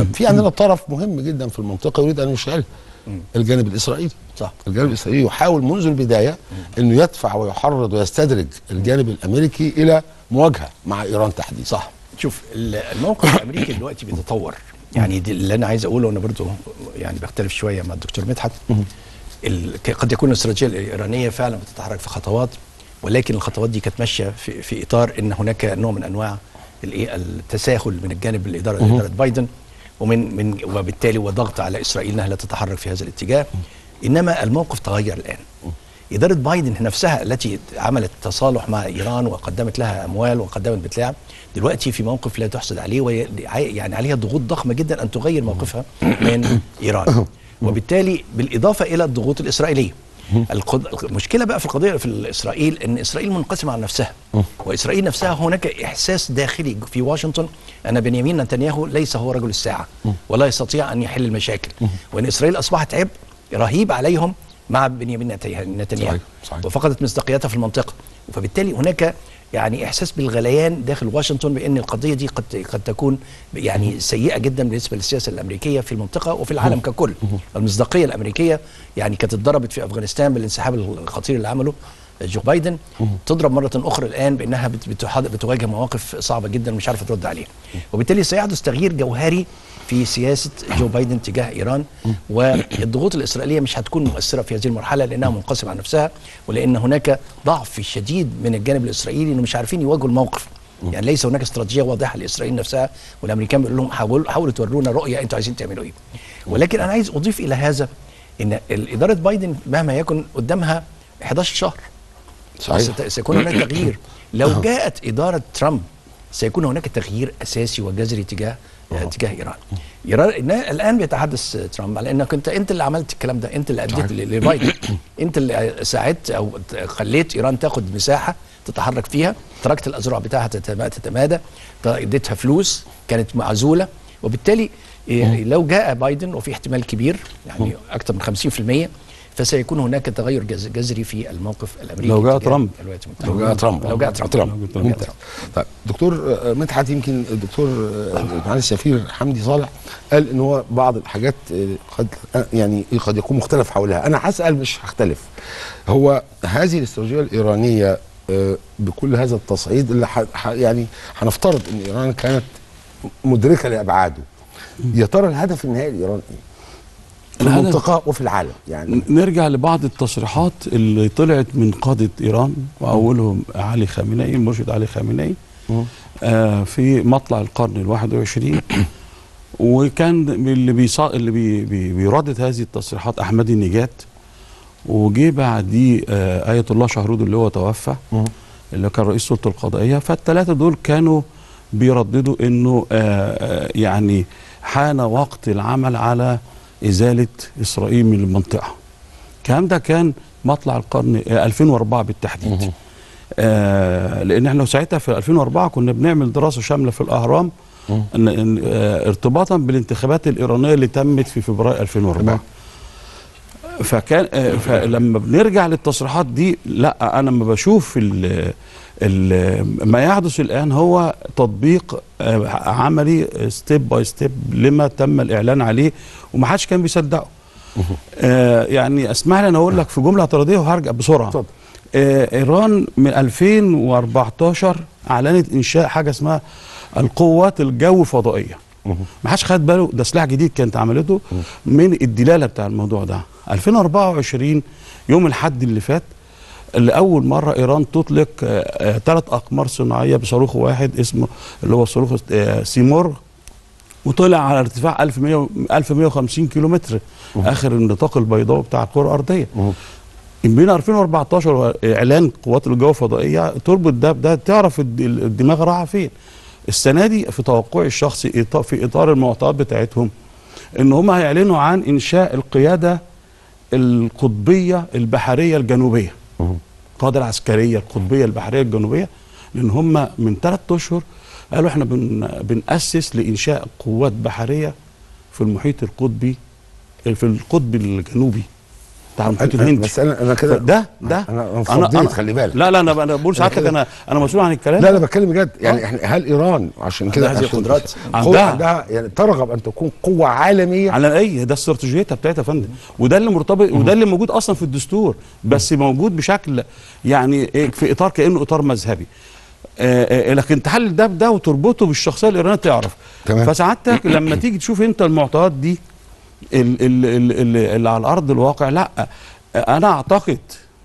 في عندنا طرف مهم جدا في المنطقه يريد ان يشعلها الجانب الاسرائيلي صح الجانب الاسرائيلي يحاول منذ البدايه انه يدفع ويحرض ويستدرج الجانب الامريكي الى مواجهه مع ايران تحديدا صح شوف ال- الموقف الامريكي دلوقتي بيتطور يعني دي اللي انا عايز اقوله انا برضو يعني بختلف شويه مع الدكتور مدحت ال- ك- قد يكون الاستراتيجيه الايرانيه فعلا بتتحرك في خطوات ولكن الخطوات دي كانت ماشيه في, في اطار ان هناك نوع من انواع الايه التساهل من الجانب الاداره اداره بايدن ومن من وبالتالي وضغط على اسرائيل انها لا تتحرك في هذا الاتجاه انما الموقف تغير الان إدارة بايدن نفسها التي عملت تصالح مع إيران وقدمت لها أموال وقدمت بتلاع دلوقتي في موقف لا تحسد عليه وهي يعني عليها ضغوط ضخمة جدا أن تغير موقفها من إيران وبالتالي بالإضافة إلى الضغوط الإسرائيلية القض... المشكلة بقى في القضية في إسرائيل أن إسرائيل منقسمة عن نفسها وإسرائيل نفسها هناك إحساس داخلي في واشنطن أن بنيامين نتنياهو ليس هو رجل الساعة ولا يستطيع أن يحل المشاكل وأن إسرائيل أصبحت عبء رهيب عليهم مع بنيامين نتنياهو صحيح، صحيح. وفقدت مصداقيتها في المنطقه فبالتالي هناك يعني احساس بالغليان داخل واشنطن بان القضيه دي قد قد تكون يعني سيئه جدا بالنسبه للسياسه الامريكيه في المنطقه وفي العالم ككل المصداقيه الامريكيه يعني كانت اتضربت في افغانستان بالانسحاب الخطير اللي عمله جو بايدن تضرب مره اخرى الان بانها بت- بتحاضر- بتواجه مواقف صعبه جدا مش عارفه ترد عليها وبالتالي سيحدث تغيير جوهري في سياسه جو بايدن تجاه ايران والضغوط الاسرائيليه مش هتكون مؤثره في هذه المرحله لانها منقسمه عن نفسها ولان هناك ضعف شديد من الجانب الاسرائيلي انه مش عارفين يواجهوا الموقف يعني ليس هناك استراتيجيه واضحه لاسرائيل نفسها والامريكان بيقولوا لهم حاولوا حاولوا تورونا رؤيه انتوا عايزين تعملوا ايه ولكن انا عايز اضيف الى هذا ان اداره بايدن مهما يكن قدامها 11 شهر صحيح ست- سيكون هناك تغيير لو جاءت إدارة ترامب سيكون هناك تغيير أساسي وجذري تجاه تجاه إيران إيران إن- الآن بيتحدث ترامب على أنك أنت أنت اللي عملت الكلام ده أنت اللي أديت ل- لبايدن أنت اللي ساعدت أو ت- خليت إيران تاخد مساحة تتحرك فيها تركت الأذرع بتاعها تتما- تتمادى ت- اديتها فلوس كانت معزولة وبالتالي إيه، لو جاء بايدن وفي احتمال كبير يعني أكثر من 50% فسيكون هناك تغير جز- جذري في الموقف الامريكي لو جاء تجاه ترامب. الولايات المتحدة. لو جاء ترامب لو جاء ترامب ترامب لو جاء ممتاز. ترامب. طيب دكتور آه، مدحت يمكن الدكتور آه، معالي السفير حمدي صالح قال ان هو بعض الحاجات آه، قد آه، يعني قد يكون مختلف حولها انا هسال مش هختلف هو هذه الاستراتيجيه الايرانيه آه، بكل هذا التصعيد اللي ح- ح- يعني هنفترض ان ايران كانت مدركه لابعاده يا ترى الهدف النهائي لايران ايه؟ في الهدف- المنطقه وفي العالم يعني نرجع لبعض التصريحات اللي طلعت من قادة إيران وأولهم علي خامنئي المرشد علي خامنئي آه في مطلع القرن الواحد وعشرين وكان اللي بيصا اللي بي بي بيردد هذه التصريحات أحمدي نجات وجي بعديه آه آية الله شهرود اللي هو توفى اللي كان رئيس السلطة القضائية فالثلاثة دول كانوا بيرددوا انه آه آه، يعني حان وقت العمل على إزالة إسرائيل من المنطقة الكلام ده كان مطلع القرن آه 2004 بالتحديد آه لأن احنا ساعتها في 2004 كنا بنعمل دراسة شاملة في الأهرام إن إن آه ارتباطا بالانتخابات الإيرانية اللي تمت في فبراير 2004 فكان آه، فلما بنرجع للتصريحات دي لا انا لما بشوف ال ال ما يحدث الان هو تطبيق آه، عملي ستيب باي ستيب لما تم الاعلان عليه وما حدش كان بيصدقه آه يعني اسمح لي انا اقول لك في جمله اعتراضيه وهرجع بسرعه اتفضل. آه ايران من 2014 اعلنت انشاء حاجه اسمها القوات الجو فضائيه ما حدش خد باله ده سلاح جديد كانت عملته من الدلاله بتاع الموضوع ده 2024 يوم الحد اللي فات لاول مره ايران تطلق ثلاث اقمار صناعيه بصاروخ واحد اسمه اللي هو صاروخ آه، سيمور وطلع على ارتفاع 1100 1150 كيلو متر اخر النطاق البيضاء بتاع الكره الارضيه بين 2014 واعلان قوات الجو الفضائيه تربط ده بده تعرف الد- الدماغ رايحه فين السنه دي في توقعي الشخصي إط- في اطار المعطيات بتاعتهم ان هم هيعلنوا عن انشاء القياده القطبيه البحريه الجنوبيه القاده العسكريه القطبيه البحريه الجنوبيه لان هم من ثلاث اشهر قالوا احنا بن بنأسس لانشاء قوات بحريه في المحيط القطبي في القطب الجنوبي بتاع المحيط أنا- الهندي بس انا انا كده ده ده انا أنا فضيت خلي بالك لا لا انا انا بقول ساعتك كده- انا انا مسؤول عن الكلام لا لا بتكلم بجد يعني احنا هل ايران عشان كده عندها هذه عشان- القدرات؟ قوة عندها. عندها يعني ترغب ان تكون قوه عالميه على اي ده استراتيجيتها بتاعتها يا فندم وده اللي مرتبط وده اللي موجود اصلا في الدستور بس موجود بشكل يعني إيه في اطار كانه اطار مذهبي آه، آه، لكن تحلل ده بده وتربطه بالشخصيه الايرانيه تعرف تمام. فسعادتك لما تيجي تشوف انت المعطيات دي ال- ال- ال- ال- اللي على ارض الواقع لا آه، انا اعتقد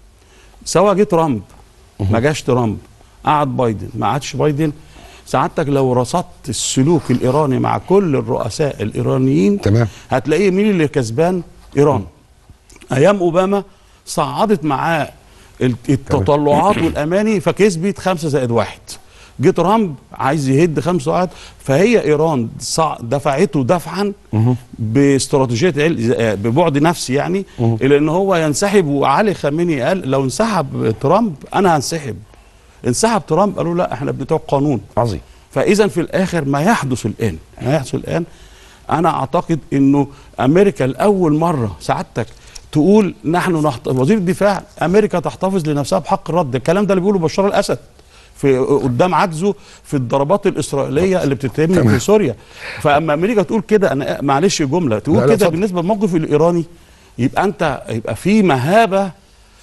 سواء جه ترامب ما جاش ترامب قعد بايدن ما قعدش بايدن سعادتك لو رصدت السلوك الايراني مع كل الرؤساء الايرانيين تمام. هتلاقيه مين اللي كسبان ايران ايام اوباما صعدت معاه الت- التطلعات والاماني فكسبت خمسة زائد واحد جه ترامب عايز يهد خمسة واحد فهي ايران صع- دفعته دفعا باستراتيجيه عل- آه، ببعد نفسي يعني الى ان هو ينسحب وعلي خامنئي قال لو انسحب ترامب انا هنسحب انسحب ترامب قالوا لا احنا بتوع قانون عظيم فاذا في الاخر ما يحدث الان ما يحدث الان انا اعتقد انه امريكا لاول مره سعادتك تقول نحن نحت... وزير الدفاع امريكا تحتفظ لنفسها بحق الرد الكلام ده اللي بيقوله بشار الاسد في قدام عجزه في الضربات الاسرائيليه اللي بتتم في سوريا فاما امريكا تقول كده انا معلش جمله لا، تقول لا، كده اتفضل. بالنسبه للموقف الايراني يبقى انت يبقى في مهابه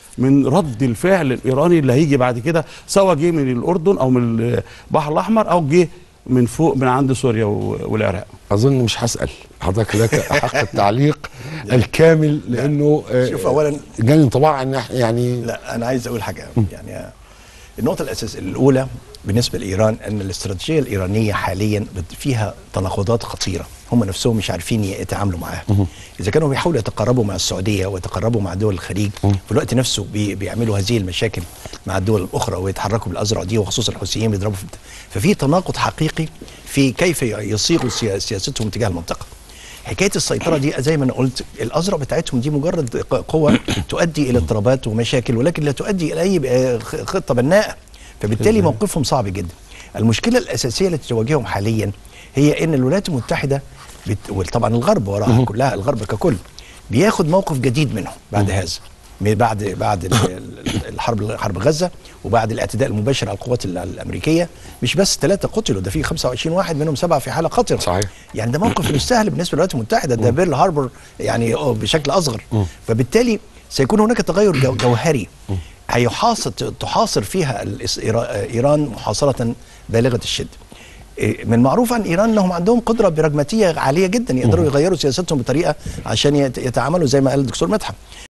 من رد الفعل الايراني اللي هيجي بعد كده سواء جه من الاردن او من البحر الاحمر او جه من فوق من عند سوريا و- والعراق اظن مش هسال حضرتك لك حق التعليق الكامل لانه آه، شوف أولاً- جالي انطباع ان إحنا يعني لا انا عايز اقول حاجه يعني النقطه الاساس الاولى بالنسبه لايران ان الاستراتيجيه الايرانيه حاليا بت- فيها تناقضات خطيره هم نفسهم مش عارفين يتعاملوا معاها اذا كانوا بيحاولوا يتقربوا مع السعوديه ويتقربوا مع دول الخليج في الوقت نفسه بي بيعملوا هذه المشاكل مع الدول الاخرى ويتحركوا بالازرع دي وخصوصا الحوثيين بيضربوا في ففي تناقض حقيقي في كيف يصيغوا سيا- سياستهم تجاه المنطقه حكايه السيطره دي زي ما انا قلت الازرع بتاعتهم دي مجرد ق- قوه تؤدي الى اضطرابات ومشاكل ولكن لا تؤدي الى اي آه، خ- خطه بناءه فبالتالي موقفهم صعب جدا المشكله الاساسيه التي تواجههم حاليا هي ان الولايات المتحده بت... وطبعا الغرب وراها كلها الغرب ككل بياخد موقف جديد منهم بعد هذا من بعد بعد ال- ال- الحرب حرب غزه وبعد الاعتداء المباشر على القوات ال- الامريكيه مش بس ثلاثه قتلوا ده في 25 واحد منهم سبعه في حاله خطره صحيح. يعني ده موقف مش سهل بالنسبه للولايات المتحده ده بيرل هاربور يعني آه بشكل اصغر فبالتالي سيكون هناك تغير جو- جوهري هيحاصر تحاصر فيها الإس- إيرا- ايران محاصره بالغه الشده إيه، من معروف عن ايران انهم عندهم قدره برجماتيه عاليه جدا يقدروا يغيروا سياستهم بطريقه عشان يت- يتعاملوا زي ما قال الدكتور مدحت